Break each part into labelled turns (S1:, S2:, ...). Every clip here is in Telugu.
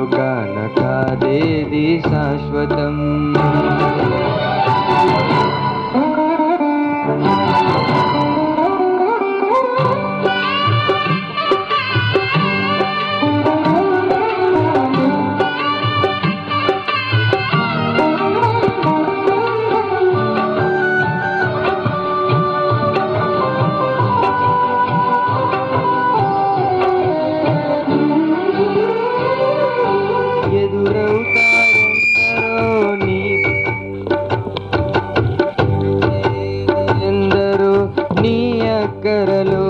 S1: లోకాన కాదేది శాశ్వతం ఎదురవుతారెందరో నీ ఎందరో నీ అక్కరలో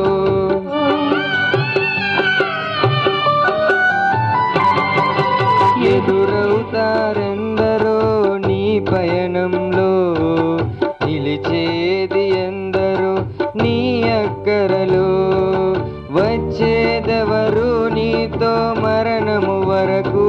S1: ఎదురవుతారెందరో నీ పయనంలో నిలిచేది ఎందరో నీ అక్కరలో వచ్చేదెవరు నీతో మరణము వరకు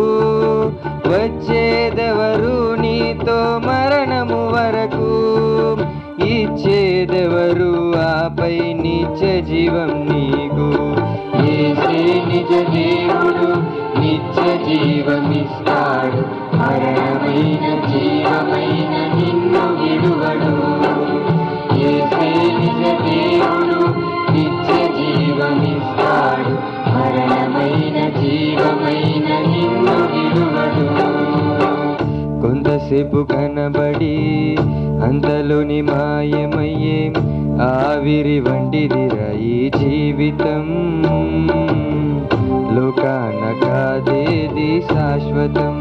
S1: వచ్చేదెవరు నీతో మరణము వరకు ఇచ్చేదెవరు ఆపై నిత్య జీవం నీకు ఏసే నిజ దేవుడు నిత్య జీవమిస్తాడు మరణమైన జీవమైన నిన్ను విడువడు ఏసే నిజ దేవుడు నిత్య జీవమిస్తాడు మరణమైన జీవమైన నిన్ను విడువడు కొంతసేపు కనబడి అంతలోని మాయమయ్యే ఆవిరి వంటిదిరా ఈ జీవితం లోకాన కాదేది శాశ్వతం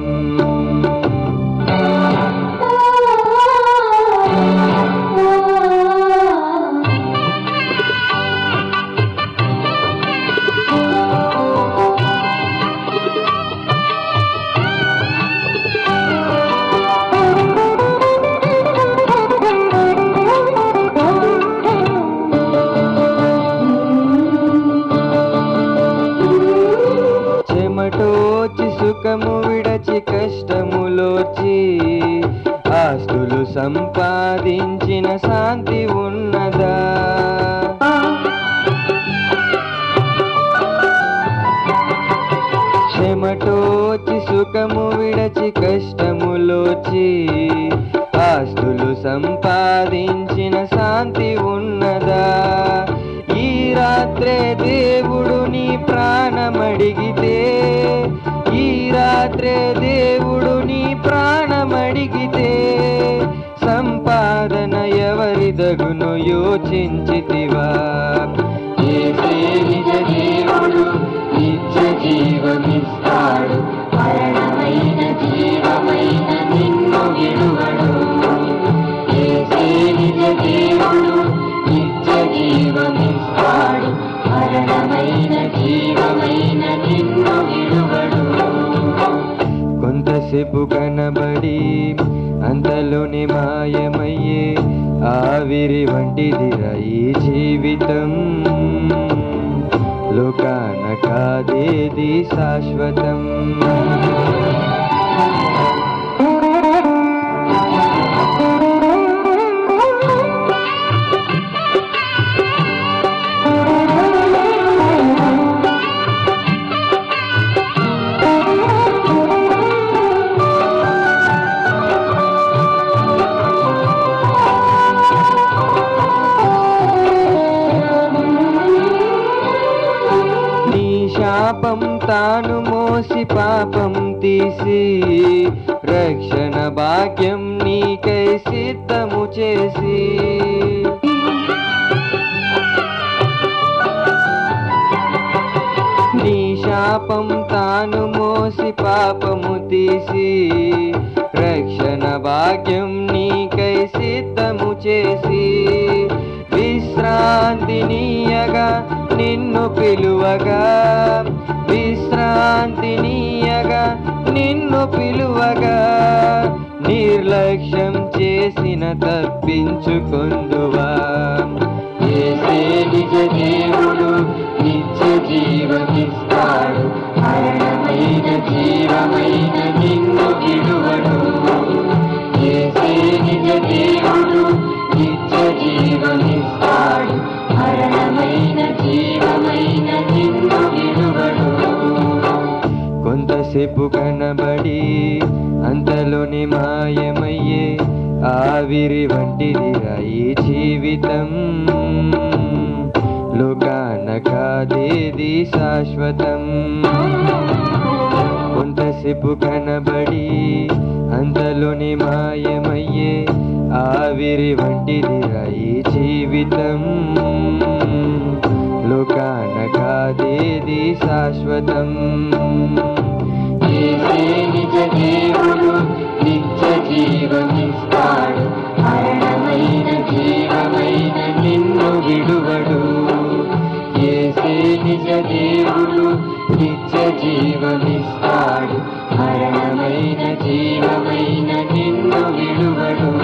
S1: చెమటోచి సుఖము విడచి కష్టములోచి ఆస్తులు సంపాదించిన శాంతి ఉన్నదా చెమటోచి సుఖము విడచి కష్టములోచి ఆస్తులు సంపాదించిన శాంతి ఉన్నదా ఈ రాత్రే దేవుడు నీ ప్రాణమడిగితే ఈ రాత్రే దేవుడు నీ ప్రాణమడిగితే సంపాదన ఎవరిదగును యోచించితివా ఏసే నిజ దేవుడు నిత్య జీవమిస్తాడు మరణమైన జీవమైన నిన్ను విడువడు ఏసే నిజ దేవుడు నిత్య జీవమిస్తాడు మరణమైన జీవమైన నిన్ను విడువడు కొంతసేపు కనబడి అంతలోని మాయమయ్యే ఆవిరి వంటిదిరా ఈ జీవితం లోకాన కాదేది శాశ్వతం నీ శాపం తాను మోసి పాపం తీసి రక్షణ భాగ్యం నీకై సిద్ధము చేసి నీ శాపం తాను మోసి పాపము తీసి రక్షణ భాగ్యం నీకై సిద్ధము చేసి విశ్రాంతినీయగా నిన్ను పిలువగా విశ్రాంతినీయగా నిన్ను పిలువగా నిర్లక్ష్యం చేసిన తప్పించుకొందువా ఏసే నిజ దేవుడు నిత్య జీవమిస్తాడు మరణమైన జీవమైన నిన్ను విడువడు ఏసే నిజ దేవుడు నిత్య జీవమిస్తాడు మరణమైన జీవమైన నిన్ను విడువడు కొంత కొంతసేపు కనబడి అంతలోని మాయమయ్యే ఆవిరి వంటిదిరా ఈ జీవితం లోకాన కాదేది శాశ్వతం కొంతసేపు కనబడి అంతలోని మాయమయ్యే ఆవిరి వంటిదిరా ఈ జీవితం లోకాన కాదేది శాశ్వతం ఏసే నిజ దేవుడు నిత్య జీవమిస్తాడు మరణమైన జీవమైన నిన్ను విడువడు ఏసే నిజ దేవుడు నిత్య జీవమిస్తాడు మరణమైన జీవమైన నిన్ను విడువడు